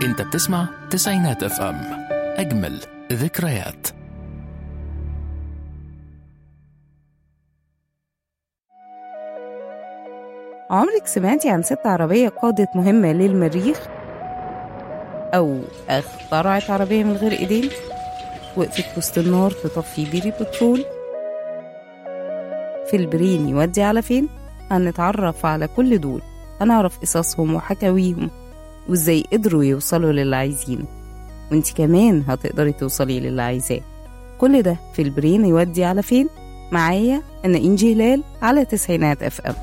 انت بتسمع تسعينات اف ام اجمل ذكريات عمرك سمعتي عن ست عربية قادت مهمة للمريخ؟ أو اخترعت عربية من غير إيدين؟ وقفت وسط النار تطفي بيري بترول؟ في البرين يودي على فين؟ هنتعرف على كل دول هنعرف قصصهم وحكاويهم وازاي قدروا يوصلوا للي عايزينه وانت كمان هتقدري توصلي للي عايزاه كل ده في البرين يودي على فين؟ معايا أنا إنجي هلال على تسعينات اف ام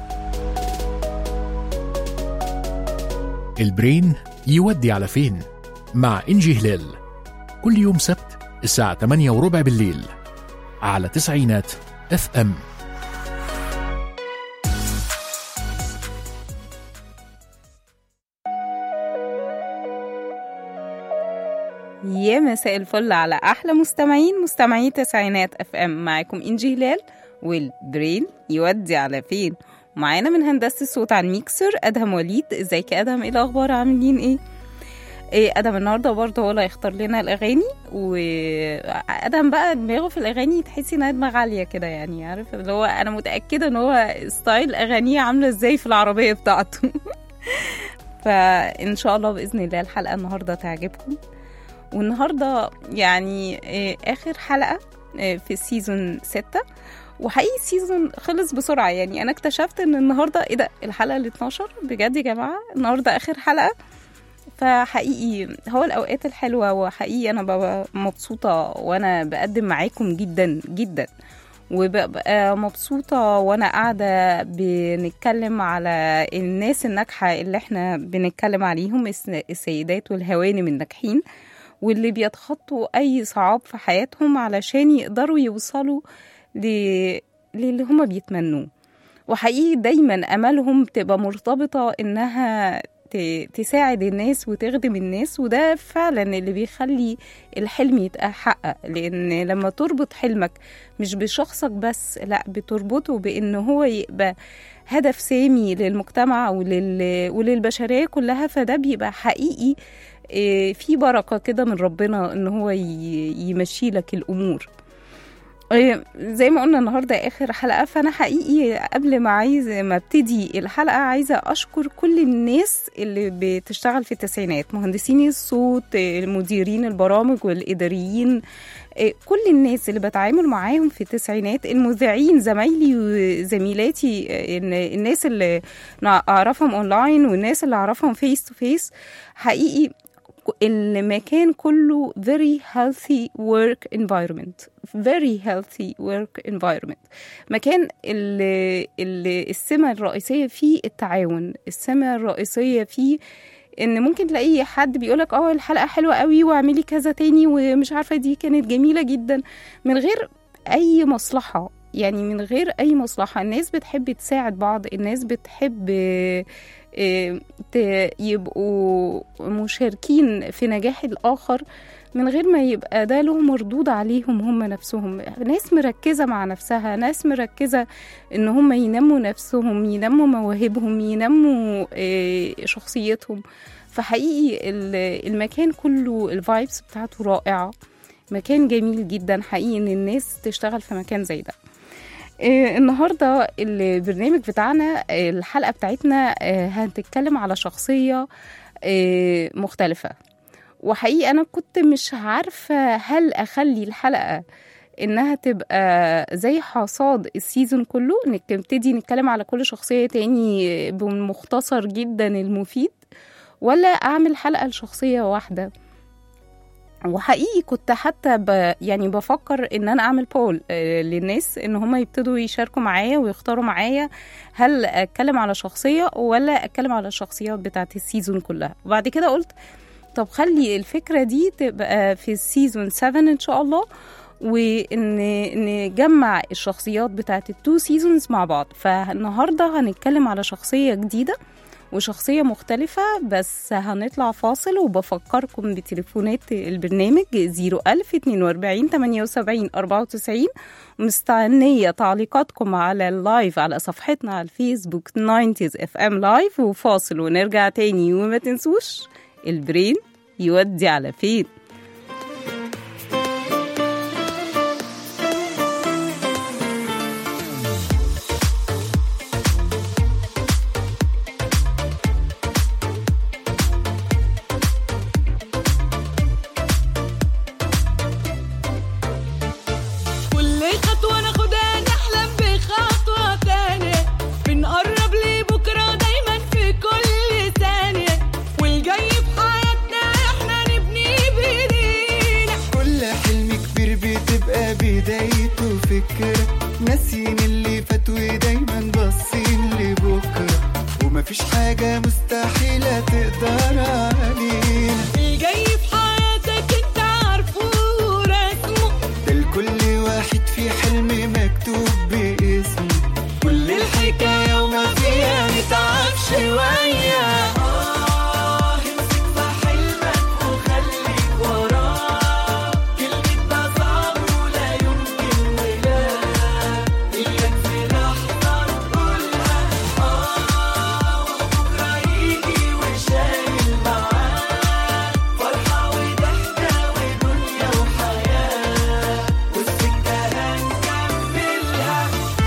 البرين يودي على فين مع انجي هلال كل يوم سبت الساعة 8 وربع بالليل على تسعينات اف ام يا مساء الفل على احلى مستمعين مستمعي تسعينات اف ام معاكم انجي هلال والبرين يودي على فين معانا من هندسه الصوت عن ميكسر ادهم وليد ازيك يا ادهم ايه الاخبار عاملين ايه ايه ادم النهارده برضه هو اللي هيختار لنا الاغاني وادم بقى دماغه في الاغاني تحسي انها دماغ عاليه كده يعني عارف اللي هو انا متاكده ان هو ستايل اغانيه عامله ازاي في العربيه بتاعته فان شاء الله باذن الله الحلقه النهارده تعجبكم والنهارده يعني إيه اخر حلقه إيه في السيزون ستة وحقيقي السيزون خلص بسرعه يعني انا اكتشفت ان النهارده ايه ده الحلقه ال 12 بجد يا جماعه النهارده اخر حلقه فحقيقي هو الاوقات الحلوه وحقيقي انا ببقى مبسوطه وانا بقدم معاكم جدا جدا وببقى مبسوطة وأنا قاعدة بنتكلم على الناس الناجحة اللي احنا بنتكلم عليهم الس- السيدات والهوانم الناجحين واللي بيتخطوا أي صعاب في حياتهم علشان يقدروا يوصلوا ل... للي هما بيتمنوه وحقيقي دايما أملهم تبقى مرتبطة إنها ت- تساعد الناس وتخدم الناس وده فعلا اللي بيخلي الحلم يتحقق لأن لما تربط حلمك مش بشخصك بس لا بتربطه بأن هو يبقى هدف سامي للمجتمع ولل... وللبشرية كلها فده بيبقى حقيقي إيه، في بركة كده من ربنا ان هو ي- يمشي لك الامور إيه، زي ما قلنا النهارده اخر حلقه فانا حقيقي قبل ما عايز ما ابتدي الحلقه عايزه اشكر كل الناس اللي بتشتغل في التسعينات مهندسين الصوت إيه، مديرين البرامج والاداريين إيه، كل الناس اللي بتعامل معاهم في التسعينات المذيعين زمايلي وزميلاتي إيه، إن- الناس اللي نع- اعرفهم اونلاين والناس اللي اعرفهم فيس تو فيس حقيقي المكان كله very healthy work environment very healthy work environment مكان اللي اللي السمة الرئيسية فيه التعاون السمة الرئيسية فيه ان ممكن تلاقي حد بيقولك اه الحلقة حلوة قوي واعملي كذا تاني ومش عارفة دي كانت جميلة جدا من غير اي مصلحة يعني من غير اي مصلحة الناس بتحب تساعد بعض الناس بتحب آه، ت- يبقوا مشاركين في نجاح الآخر من غير ما يبقى ده له مردود عليهم هم نفسهم ناس مركزة مع نفسها ناس مركزة ان هم ينموا نفسهم ينموا مواهبهم ينموا آه، شخصيتهم فحقيقي ال- المكان كله الفايبس بتاعته رائعة مكان جميل جدا حقيقي ان الناس تشتغل في مكان زي ده آه، النهارده البرنامج بتاعنا آه، الحلقه بتاعتنا آه، هنتكلم على شخصيه آه، مختلفه وحقيقي انا كنت مش عارفه هل اخلي الحلقه انها تبقى زي حصاد السيزون كله انك نبتدي نتكلم على كل شخصيه تاني بمختصر جدا المفيد ولا اعمل حلقه لشخصيه واحده وحقيقي كنت حتى ب يعني بفكر ان انا اعمل بول آه، للناس ان هم يبتدوا يشاركوا معايا ويختاروا معايا هل اتكلم على شخصيه ولا اتكلم على الشخصيات بتاعت السيزون كلها وبعد كده قلت طب خلي الفكره دي تبقى في السيزون 7 ان شاء الله وان نجمع الشخصيات بتاعت التو سيزونز مع بعض فالنهارده هنتكلم على شخصيه جديده وشخصية مختلفة بس هنطلع فاصل وبفكركم بتليفونات البرنامج 01000 42 78 94 مستنية تعليقاتكم على اللايف على صفحتنا على الفيسبوك 90s اف ام لايف وفاصل ونرجع تاني وما تنسوش البرين يودي على فين كل خطوة ناخدها نحلم بخطوة تانية بنقرب لبكرة دايما في كل ثانية والجاي في حياتنا احنا نبني بايدينا كل حلم كبير بتبقى بدايته فكرة ناسيين اللي فات ودايما باصين لبكرة ومفيش حاجة مستحيلة تقدر علينا الجاي في حياتك انت عارفه ورسمه ده لكل واحد في حلم مكتوب باسمه كل الحكاية وما فيها نتعب شوية آه امسك في حلمك وخليك وراه كلمة ده صعب ولا يمكن ولا إياك في لحظة نقولها آه وبكرة يجي وشايل معاه فرحة وضحكة ودنيا وحياة والسكة هنكملها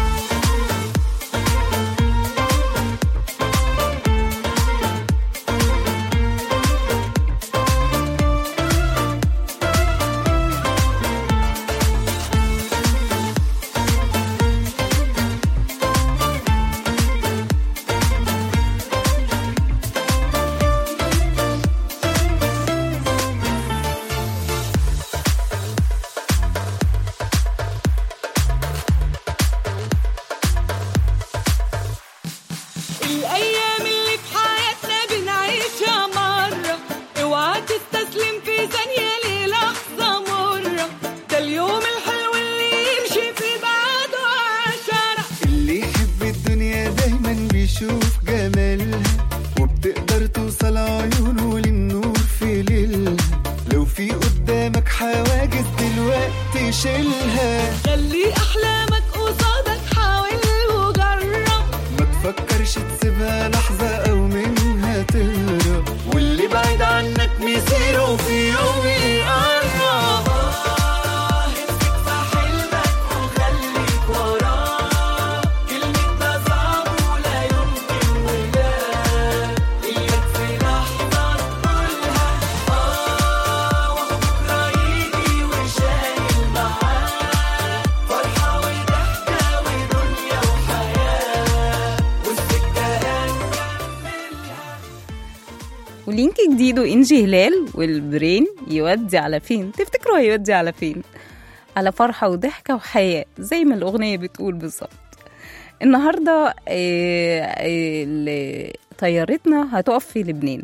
الأيام اللي في حياتنا بنعيشها مرة اوعى تستسلم في ثانية للحظة مرة ده اليوم الحلو اللي يمشي في بعده عشرة اللي يحب الدنيا دايما بيشوف جمالها وبتقدر توصل عيونه للنور في ليلها لو في قدامك حواجز دلوقتي شيلها خلي أحلامك قصادك حاول وجرب ما تفكرش تسيبها لحظة أو منها تهرب واللي بعيد عنك مصيره في يوم يقرب آه، امسك في حلمك وخليك وراه كلمة ده صعب ولا يمكن ولا إياك في لحظة تقولها آه وبكرة يجي وشايل معاه فرحة وضحكة ودنيا وحياة والسكة هنكملها ولينك جديد وإنجي هلال والبرين يودي على فين تفتكروا هيودي على فين على فرحة وضحكة وحياة زي ما الأغنية بتقول بالظبط النهاردة آه، آه، ال- طيارتنا هتقف في لبنان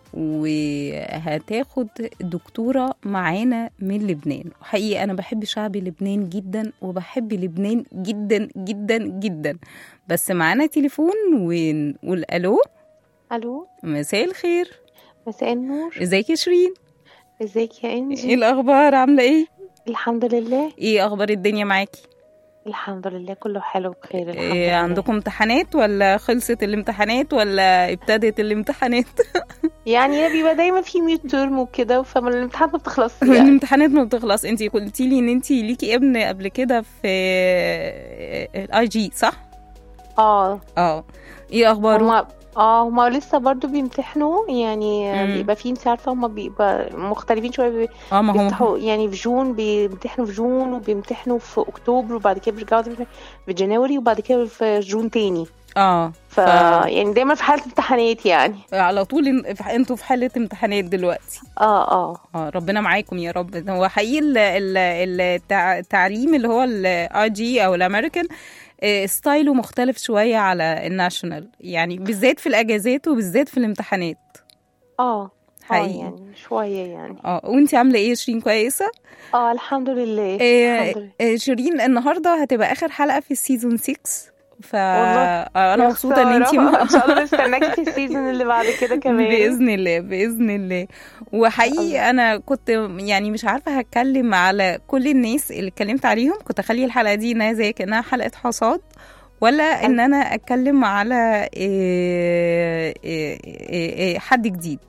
وهتاخد دكتورة معانا من لبنان وحقيقة أنا بحب شعب لبنان جدا وبحب لبنان جدا جدا جدا بس معانا تليفون ونقول ألو الو مساء الخير مساء النور ازيك يا شيرين ازيك يا ايه انجي الاخبار عامله ايه الحمد لله ايه اخبار الدنيا معاكي الحمد لله كله حلو بخير الحمد إيه لله عندكم امتحانات ولا خلصت الامتحانات ولا ابتدت الامتحانات يعني بيبقى دايما في ميد ترم وكده فما الامتحانات ما بتخلص يعني الامتحانات ما بتخلص انت قلتي لي ان انت ليكي ابن قبل كده في الاي جي صح اه اه ايه اخباره هما اه هما لسه برضو بيمتحنوا يعني مم. بيبقى في انت عارفه هما بيبقى مختلفين شويه بي- اه ما هو بيفتحوا يعني في جون بيمتحنوا في جون وبيمتحنوا في اكتوبر وبعد كده بيرجعوا تاني في جانوري وبعد كده في جون تاني اه ف... ف... يعني دايما في حاله امتحانات يعني على طول إن- انتوا في حاله امتحانات دلوقتي اه اه اه ربنا معاكم يا رب هو حقيقي ال- ال- التع- التعليم اللي هو الاي جي او الامريكان آه، ستايله مختلف شويه على الناشونال يعني بالذات في الاجازات وبالذات في الامتحانات اه اه حقيقي. يعني شويه يعني اه وانتي عامله ايه يا شيرين كويسه اه الحمد لله آه، الحمد لله آه، شيرين النهارده هتبقى اخر حلقه في السيزون 6 ف والله. آه، انا يا مبسوطه ان انتي خسارة. ان شاء الله نستناكي في السيزون اللي بعد كده كمان باذن الله باذن الله وحقيقي انا كنت يعني مش عارفه هتكلم على كل الناس اللي اتكلمت عليهم كنت اخلي الحلقه دي انها زي كانها حلقه حصاد ولا ان انا اتكلم على إيه إيه إيه إيه حد جديد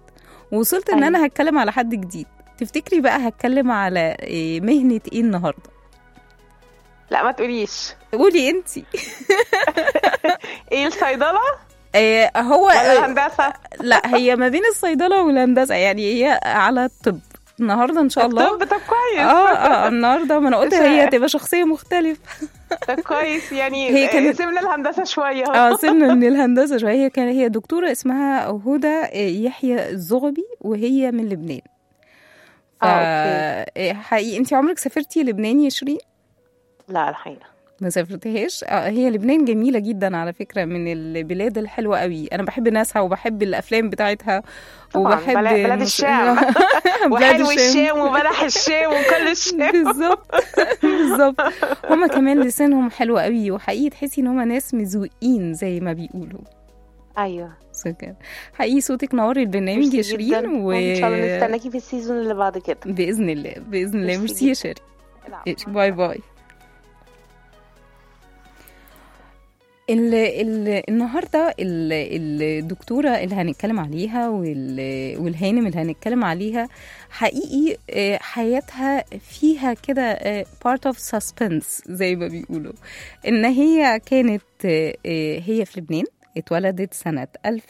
ووصلت ان أيوة. انا هتكلم على حد جديد تفتكري بقى هتكلم على إيه، مهنة ايه النهارده لا ما تقوليش قولي انتي ايه الصيدله إيه هو ولا الهندسه لا هي ما بين الصيدلة والهندسة يعني هي على الطب النهارده ان شاء الله طب طب كويس اه اه النهارده ما انا قلت هي هتبقى شخصية مختلفة طب كويس يعني هي كانت- سيبنا الهندسه شويه اهو اه سيبنا من الهندسة شوية هي كان هي دكتورة اسمها هدى يحيى الزغبي وهي من لبنان ف آه، حقيقي انت عمرك سافرتي لبنان يا شيرين؟ لا الحقيقه ما سافرتهاش آه، هي لبنان جميلة جدا على فكرة من البلاد الحلوة قوي أنا بحب ناسها وبحب الأفلام بتاعتها طبعاً، وبحب بلاد- بلاد المس- الشام. بلاد وحلو الشام وبلح الشام وكل الشام بالظبط بالظبط هما كمان لسانهم حلو قوي وحقيقي تحسي ان هما ناس مذوقين زي ما بيقولوا ايوه بس كده. حقيقي صوتك نوري البرنامج يا ميرسي جداً، شيرين و وان شاء الله نستناكي في السيزون اللي بعد كده باذن الله باذن الله ميرسي ميرسي يا جداً. شيرين لا، إيش، باي باي ال ال النهارده ال الدكتوره اللي هنتكلم عليها وال والهانم اللي هنتكلم عليها حقيقي آه، حياتها فيها كده آه، part of suspense زي ما بيقولوا ان هي كانت آه، آه، هي في لبنان اتولدت سنة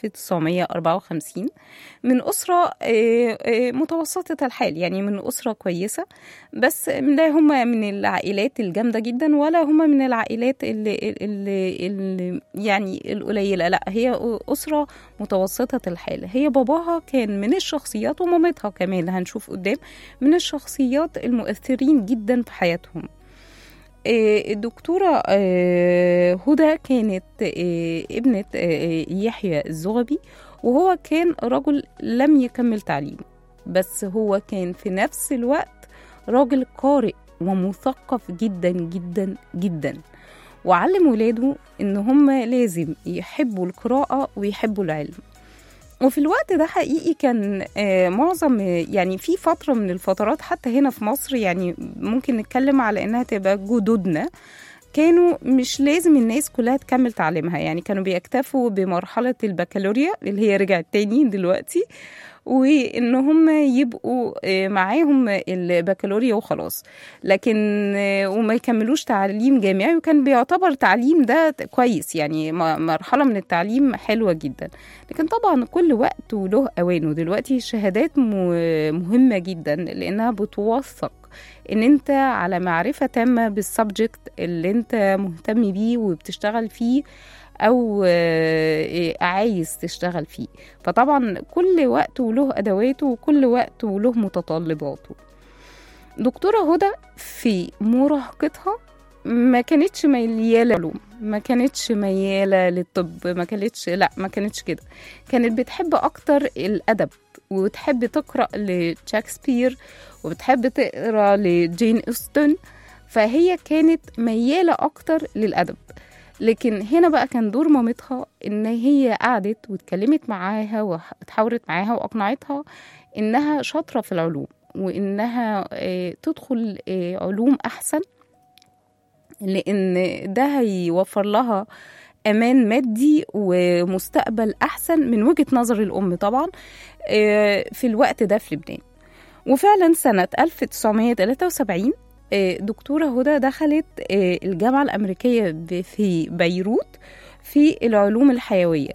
1954 من أسرة آه، آه، متوسطة الحال يعني من أسرة كويسة بس لا هم من العائلات الجامدة جدا ولا هم من العائلات اللي, اللي, اللي يعني القليلة لا هي أسرة متوسطة الحال هي باباها كان من الشخصيات ومامتها كمان اللي هنشوف قدام من الشخصيات المؤثرين جدا في حياتهم آه، الدكتورة آه، هدى كانت آه، ابنة آه، يحيى الزغبي وهو كان رجل لم يكمل تعليمه بس هو كان في نفس الوقت راجل قارئ ومثقف جدا جدا جدا وعلم ولاده ان هم لازم يحبوا القراءة ويحبوا العلم وفي الوقت ده حقيقي كان آه، معظم يعني في فترة من الفترات حتى هنا في مصر يعني ممكن نتكلم على انها تبقى جدودنا كانوا مش لازم الناس كلها تكمل تعليمها يعني كانوا بيكتفوا بمرحلة البكالوريا اللي هي رجعت تاني دلوقتي وان هم يبقوا آه، معاهم البكالوريا وخلاص لكن آه، وما يكملوش تعليم جامعي وكان بيعتبر تعليم ده كويس يعني م- مرحلة من التعليم حلوة جدا لكن طبعا كل وقت وله اوانه دلوقتي الشهادات م- مهمة جدا لانها بتوثق ان انت على معرفة تامة بالسبجكت اللي انت مهتم بيه وبتشتغل فيه او آه، عايز تشتغل فيه فطبعا كل وقت وله ادواته وكل وقت وله متطلباته دكتورة هدى في مراهقتها ما كانتش ميالة للعلوم ما كانتش ميالة للطب ما كانتش لا ما كانتش كده كانت بتحب أكتر الأدب وتحب تقرأ لشكسبير وبتحب تقرأ لجين أوستن فهي كانت ميالة أكتر للأدب لكن هنا بقى كان دور مامتها ان هي قعدت واتكلمت معاها واتحاورت معاها واقنعتها انها شاطره في العلوم وانها آه، تدخل آه، علوم احسن لان ده هيوفر لها امان مادي ومستقبل احسن من وجهه نظر الام طبعا آه، في الوقت ده في لبنان وفعلا سنه 1973 آه، دكتورة هدى دخلت آه، الجامعة الأمريكية ب- في بيروت في العلوم الحيوية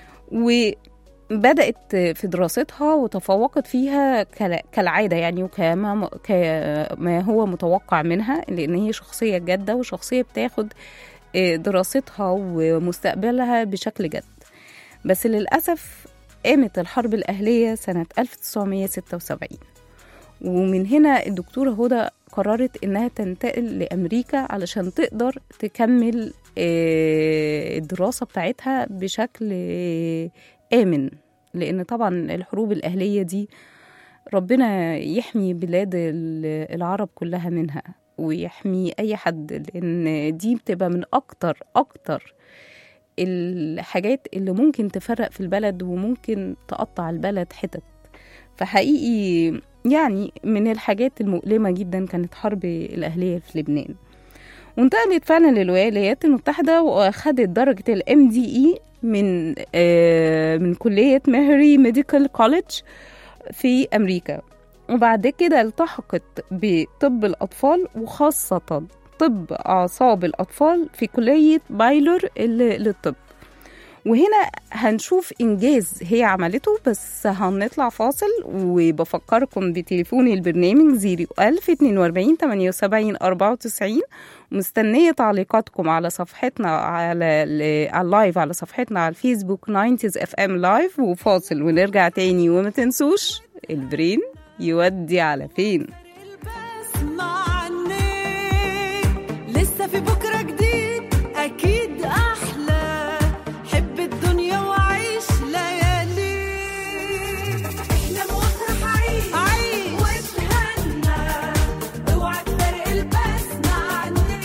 وبدأت في دراستها وتفوقت فيها كال- كالعادة يعني وكما كما هو متوقع منها لأن هي شخصية جادة وشخصية بتاخد آه، دراستها ومستقبلها بشكل جد بس للأسف قامت الحرب الأهلية سنة 1976 ومن هنا الدكتورة هدى قررت إنها تنتقل لأمريكا علشان تقدر تكمل آه، الدراسة بتاعتها بشكل آه، آمن لأن طبعا الحروب الأهلية دي ربنا يحمي بلاد ال- العرب كلها منها ويحمي أي حد لأن دي بتبقى من أكتر أكتر الحاجات اللي ممكن تفرق في البلد وممكن تقطع البلد حتت فحقيقي يعني من الحاجات المؤلمة جدا كانت حرب الأهلية في لبنان وانتقلت فعلا للولايات المتحدة وأخدت درجة الام دي اي من آه من كلية مهري ميديكال كوليدج في أمريكا وبعد كده التحقت بطب الأطفال وخاصة طب أعصاب الأطفال في كلية بايلور ال- للطب وهنا هنشوف إنجاز هي عملته بس هنطلع فاصل وبفكركم بتليفون البرنامج 01000 42 78 94 مستنية تعليقاتكم على صفحتنا على ال- على اللايف على صفحتنا على الفيسبوك 90 اف ام لايف وفاصل ونرجع تاني وما تنسوش البرين يودي على فين بسمع عنك لسه في بكرة جديد أكيد أحلى حب الدنيا وعيش ليالي احلم وافرح عيش عيش واتهنى اوعى تفرق البسمة عنك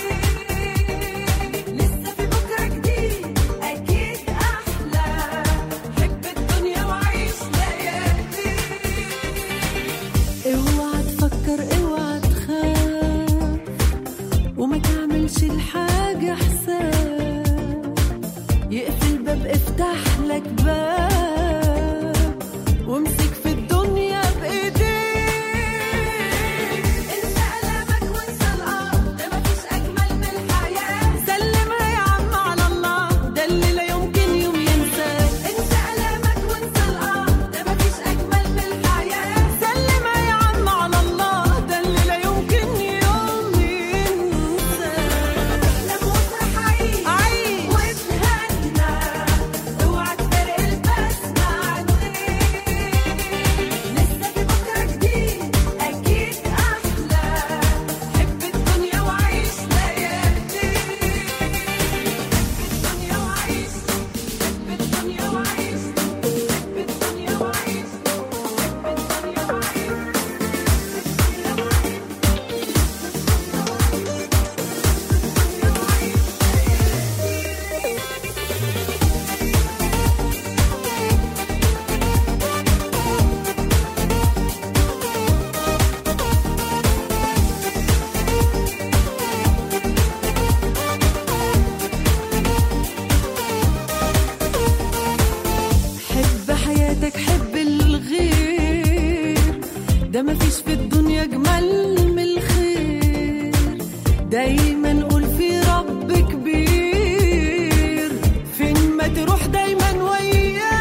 لسه في بكرة جديد أكيد أحلى حب الدنيا وعيش ليالي اوعى تفكر اوعى تخاف وما تعملش الحاجة حساب يقفل باب افتح لك باب وامسك في الدنيا بايديك انسى قلبك وانسى الارض ده مفيش اجمل من الحياة سلمها يا عم على الله ده اللي لا يمكن يوم ينساه انسى قلبك وانسى الارض ده مفيش اجمل من الحياة سلمها يا عم على الله ده اللي لا يمكن يوم ينساه احلم وافرح عيش عيش واتهنى اوعى تفرق البسمة عنك لسه في بكرة جديد أكيد أحلى حب الدنيا وعيش ليالي حب الدنيا وعيش حب الدنيا وعيش حب الدنيا وعيش حب الدنيا حب حياتك حب الغير ده مفيش في الدنيا اجمل من الخير دايما قول في رب كبير فين ما تروح دايما وياه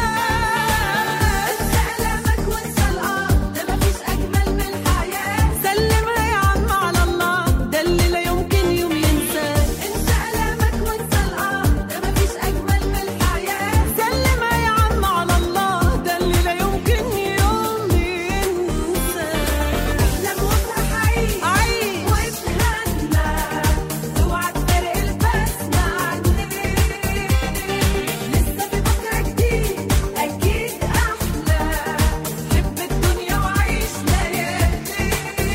انسى ألمك وانسى الأرض ده مفيش أجمل من الحياة سلمها يا عم على الله ده اللي لا يمكن يوم ينساه انسى ألمك وانسى الأرض ده مفيش أجمل من الحياة سلمها يا عم على الله ده اللي لا يمكن يوم ينساه احلم وافرح عيش عيش واتهنى اوعى تفرق البسمة عنك لسه في بكرة جديد أكيد أحلى حب الدنيا وعيش ليالي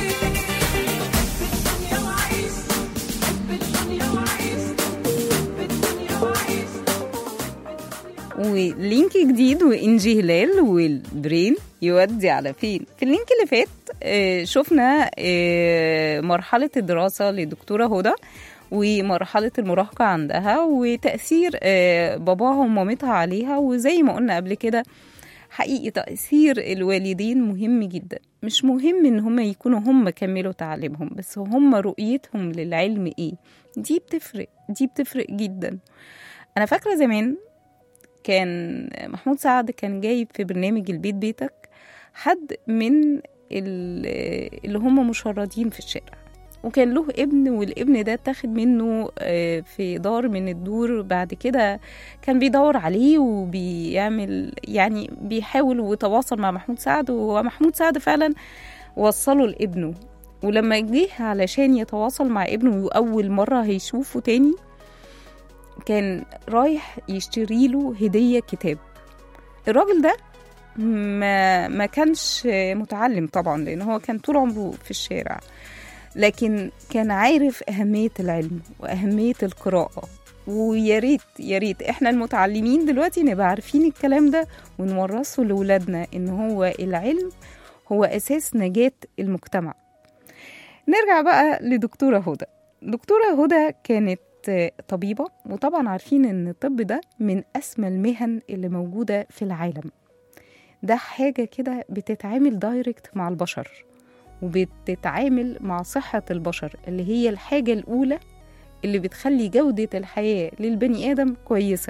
حب الدنيا وعيش حب الدنيا وعيش حب الدنيا وعيش ولينك جديد وإنجي هلال والبرين يودي على فين في اللينك اللي فات آه، شفنا آه، مرحلة الدراسة لدكتورة هدى ومرحلة المراهقة عندها وتأثير آه، باباها ومامتها عليها وزي ما قلنا قبل كده حقيقي تأثير الوالدين مهم جدا مش مهم ان هم يكونوا هم كملوا تعليمهم بس هم رؤيتهم للعلم ايه دي بتفرق دي بتفرق جدا انا فاكرة زمان كان محمود سعد كان جايب في برنامج البيت بيتك حد من ال- اللي هم مشردين في الشارع وكان له ابن والابن ده اتاخد منه آه، في دار من الدور بعد كده كان بيدور عليه وبيعمل يعني بيحاول ويتواصل مع محمود سعد ومحمود سعد فعلا وصله لابنه ولما جه علشان يتواصل مع ابنه وأول مرة هيشوفه تاني كان رايح يشتري له هدية كتاب الراجل ده ما ما كانش متعلم طبعا لان هو كان طول عمره في الشارع لكن كان عارف أهمية العلم وأهمية القراءة ويا ريت يا ريت احنا المتعلمين دلوقتي نبقى عارفين الكلام ده ونورثه لأولادنا ان هو العلم هو أساس نجاة المجتمع نرجع بقى لدكتورة هدى دكتورة هدى كانت طبيبة وطبعا عارفين ان الطب ده من أسمى المهن اللي موجودة في العالم ده حاجة كده بتتعامل دايركت مع البشر وبتتعامل مع صحة البشر اللي هي الحاجة الأولى اللي بتخلي جودة الحياة للبني آدم كويسة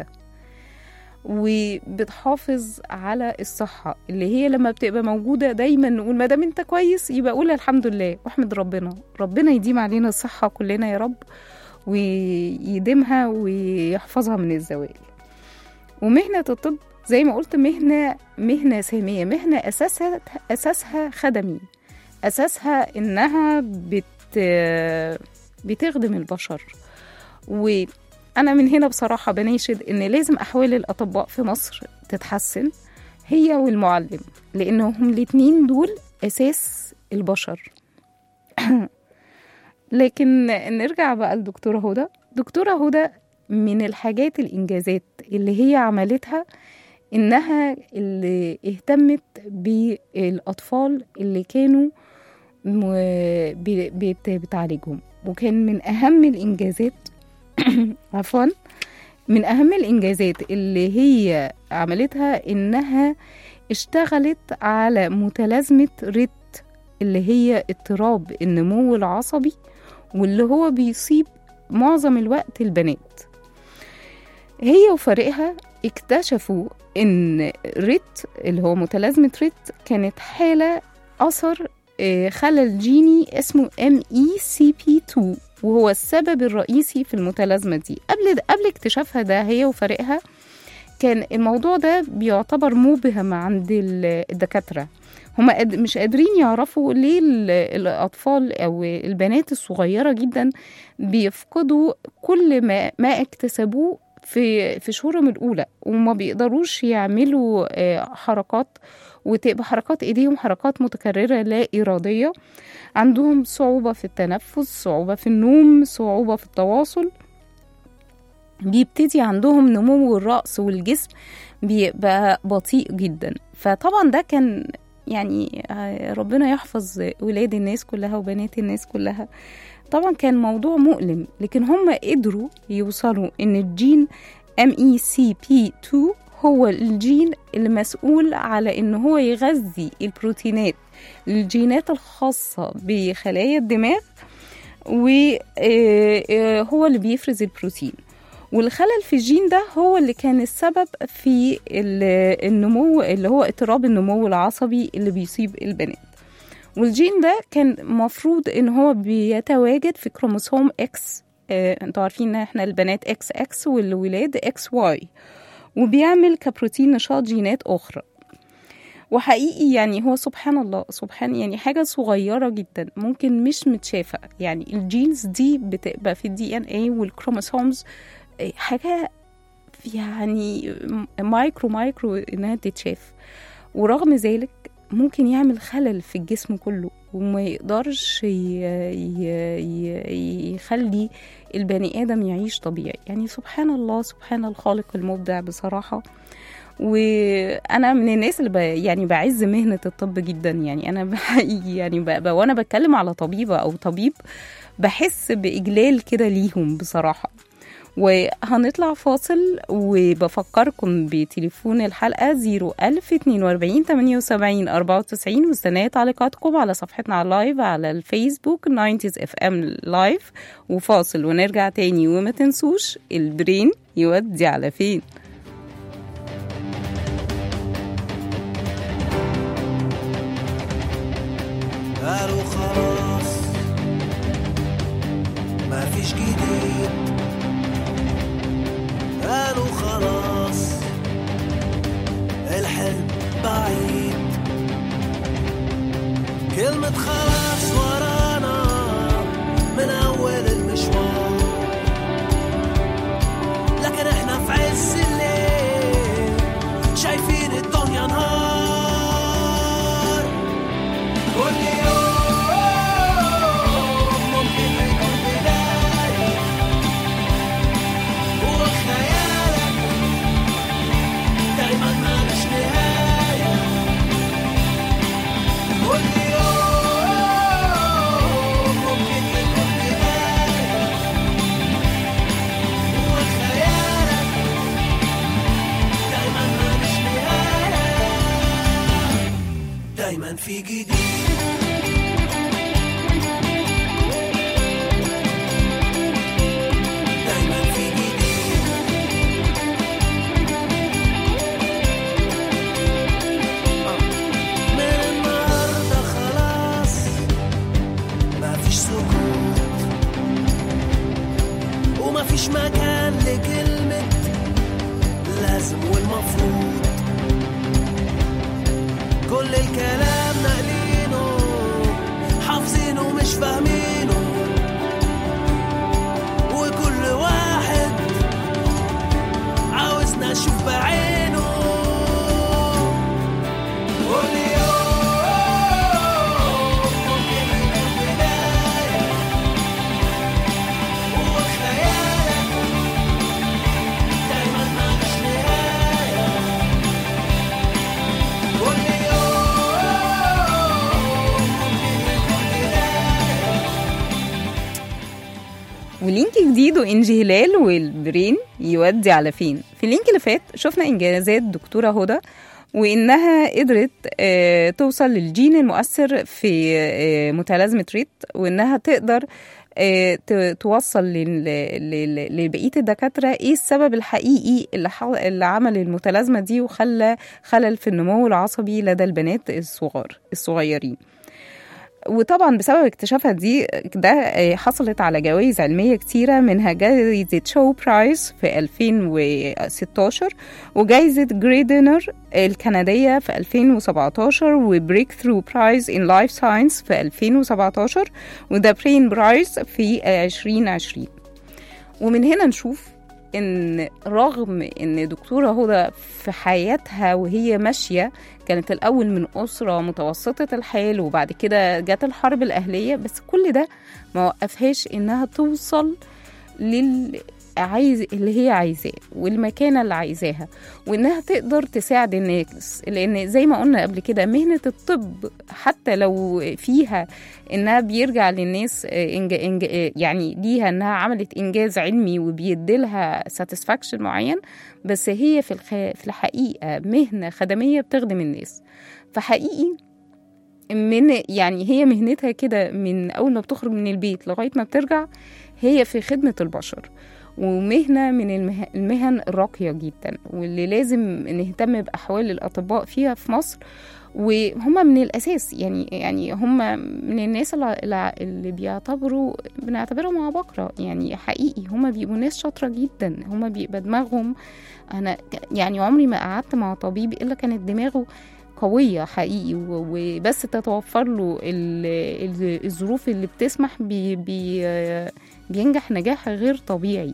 وبتحافظ على الصحة اللي هي لما بتبقى موجودة دايما نقول ما دام انت كويس يبقى قول الحمد لله واحمد ربنا ربنا يديم علينا الصحة كلنا يا رب ويديمها ويحفظها من الزوال ومهنة الطب زي ما قلت مهنة مهنة سامية مهنة أساسها أساسها خدمي أساسها إنها بت بتخدم البشر وأنا من هنا بصراحة بناشد إن لازم أحوال الأطباء في مصر تتحسن هي والمعلم لأنهم الاتنين دول أساس البشر لكن نرجع بقى لدكتورة هدى دكتورة هدى من الحاجات الإنجازات اللي هي عملتها إنها اللي اهتمت بالأطفال اللي كانوا م- ب- بت- بتعالجهم وكان من أهم الإنجازات عفوا من أهم الإنجازات اللي هي عملتها إنها اشتغلت على متلازمة ريت اللي هي اضطراب النمو العصبي واللي هو بيصيب معظم الوقت البنات هي وفريقها اكتشفوا ان ريت اللي هو متلازمة ريت كانت حالة أثر آه، خلل جيني اسمه MECP2 وهو السبب الرئيسي في المتلازمة دي قبل قبل اكتشافها ده هي وفريقها كان الموضوع ده بيعتبر مبهم عند ال- الدكاترة هما قد- مش قادرين يعرفوا ليه ال- الأطفال أو البنات الصغيرة جدا بيفقدوا كل ما ما اكتسبوه في في شهورهم الأولى وما بيقدروش يعملوا آه، حركات وتبقى حركات ايديهم حركات متكررة لا إرادية عندهم صعوبة في التنفس صعوبة في النوم صعوبة في التواصل بيبتدي عندهم نمو الرأس والجسم بيبقى بطيء جدا فطبعا ده كان يعني آه، ربنا يحفظ ولاد الناس كلها وبنات الناس كلها طبعا كان موضوع مؤلم لكن هم قدروا يوصلوا ان الجين MECP2 هو الجين اللي مسؤول على ان هو يغذي البروتينات الجينات الخاصة بخلايا الدماغ وهو اللي بيفرز البروتين والخلل في الجين ده هو اللي كان السبب في ال- النمو اللي هو اضطراب النمو العصبي اللي بيصيب البنات والجين ده كان مفروض ان هو بيتواجد في كروموسوم اكس آه، انتوا عارفين ان احنا البنات اكس اكس والولاد اكس واي وبيعمل كبروتين نشاط جينات اخرى وحقيقي يعني هو سبحان الله سبحان يعني حاجة صغيرة جدا ممكن مش متشافة يعني الجينز دي بتبقى في الدي ان اي والكروموسومز آه، حاجة يعني مايكرو مايكرو انها تتشاف ورغم ذلك ممكن يعمل خلل في الجسم كله وما يقدرش ي- ي- ي- يخلي البني آدم يعيش طبيعي يعني سبحان الله سبحان الخالق المبدع بصراحة وانا من الناس اللي ب... يعني بعز مهنه الطب جدا يعني انا بحقيقي يعني ب... ب... وانا بتكلم على طبيبه او طبيب بحس باجلال كده ليهم بصراحه وهنطلع فاصل وبفكركم بتليفون الحلقة 01042 78 94 واستنى تعليقاتكم على صفحتنا على اللايف على الفيسبوك 90s اف ام لايف وفاصل ونرجع تاني وما تنسوش البرين يودي على فين قالوا خلاص ما فيش جديد قالوا خلاص الحلم بعيد كلمة خلاص ورانا من أول المشوار لكن احنا في عز الليل شايفين الدنيا نهار كل يوم ممكن يكون بداية وخيالك دايما مالوش نهاية كل يوم في جديد دايما في جديد من النهارده خلاص مفيش سكوت ومفيش مكان لكلمة لازم والمفروض كل الكلام ناقلينه حافظينه مش فاهمينه وكل واحد عاوزنا نشوف بعينه كل يوم ممكن البداية وخيالك دايما مالوش نهاية كل يوم ممكن يكون بداية ولينك جديد وإنجي هلال والبرين يودي على فين في اللينك اللي فات شفنا إنجازات دكتورة هدى وإنها قدرت آه، توصل للجين المؤثر في آه، متلازمة ريت وإنها تقدر آه، ت- توصل لل- لل- لبقية الدكاترة إيه السبب الحقيقي اللي, حو... اللي عمل المتلازمة دي وخلى خلل في النمو العصبي لدى البنات الصغار الصغيرين وطبعا بسبب اكتشافها دي ده آه، حصلت على جوائز علمية كتيرة منها جائزة شو برايز في 2016 وجائزة جريدنر الكندية في 2017 وبريك ثرو برايز ان لايف ساينس في 2017 وذا برين برايز في 2020 ومن هنا نشوف ان رغم ان دكتوره هدى في حياتها وهي ماشيه كانت الاول من اسره متوسطه الحال وبعد كده جت الحرب الاهليه بس كل ده ما وقفهاش انها توصل لل عايز اللي هي عايزاه والمكانه اللي عايزاها وانها تقدر تساعد الناس لان زي ما قلنا قبل كده مهنه الطب حتى لو فيها انها بيرجع للناس آه، إنج... إنج... آه، يعني ليها انها عملت انجاز علمي وبيديلها ساتسفاكشن معين بس هي في الخ... في الحقيقه مهنه خدميه بتخدم الناس فحقيقي من يعني هي مهنتها كده من اول ما بتخرج من البيت لغايه ما بترجع هي في خدمه البشر ومهنة من المه... المهن الراقية جدا واللي لازم نهتم بأحوال الأطباء فيها في مصر وهم من الأساس يعني يعني هم من الناس اللي, اللي بيعتبروا بنعتبرهم عباقرة يعني حقيقي هم بيبقوا ناس شاطرة جدا هم بيبقى دماغهم أنا ك- يعني عمري ما قعدت مع طبيب إلا كانت دماغه قوية حقيقي و- وبس تتوفر له ال- ال- الظروف اللي بتسمح بي بي بينجح نجاح غير طبيعي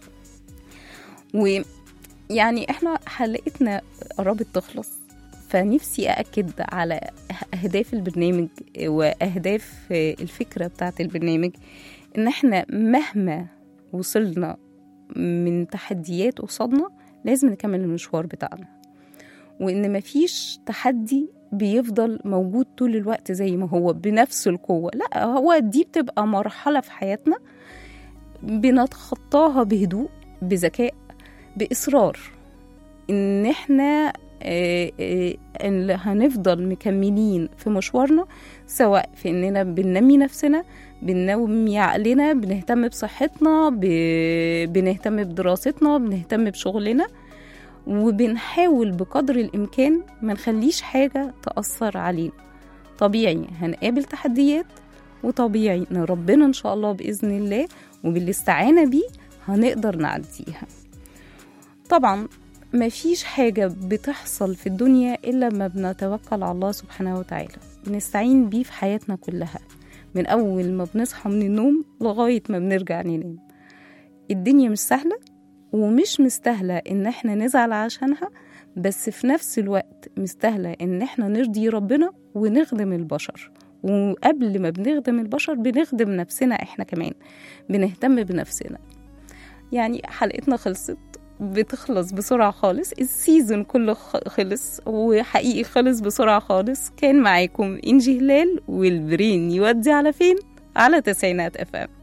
ويعني احنا حلقتنا قربت تخلص فنفسي أأكد على أهداف البرنامج وأهداف الفكرة بتاعت البرنامج إن احنا مهما وصلنا من تحديات قصادنا لازم نكمل المشوار بتاعنا وإن مفيش تحدي بيفضل موجود طول الوقت زي ما هو بنفس القوة لا هو دي بتبقى مرحلة في حياتنا بنتخطاها بهدوء بذكاء بإصرار إن إحنا آه، آه، إن هنفضل مكملين في مشوارنا سواء في إننا بننمي نفسنا بننمي عقلنا بنهتم بصحتنا ب- بنهتم بدراستنا بنهتم بشغلنا وبنحاول بقدر الإمكان ما نخليش حاجة تأثر علينا طبيعي هنقابل تحديات وطبيعي إن ربنا إن شاء الله بإذن الله وبالاستعانة بيه هنقدر نعديها طبعا مفيش حاجة بتحصل في الدنيا إلا لما بنتوكل على الله سبحانه وتعالى بنستعين بيه في حياتنا كلها من أول ما بنصحى من النوم لغاية ما بنرجع ننام الدنيا مش سهلة ومش مستاهلة إن احنا نزعل عشانها بس في نفس الوقت مستاهلة إن احنا نرضي ربنا ونخدم البشر وقبل ما بنخدم البشر بنخدم نفسنا احنا كمان بنهتم بنفسنا يعني حلقتنا خلصت بتخلص بسرعة خالص السيزون كله خ- خلص وحقيقي خلص بسرعة خالص كان معاكم إنجي هلال والبرين يودي على فين؟ على تسعينات اف ام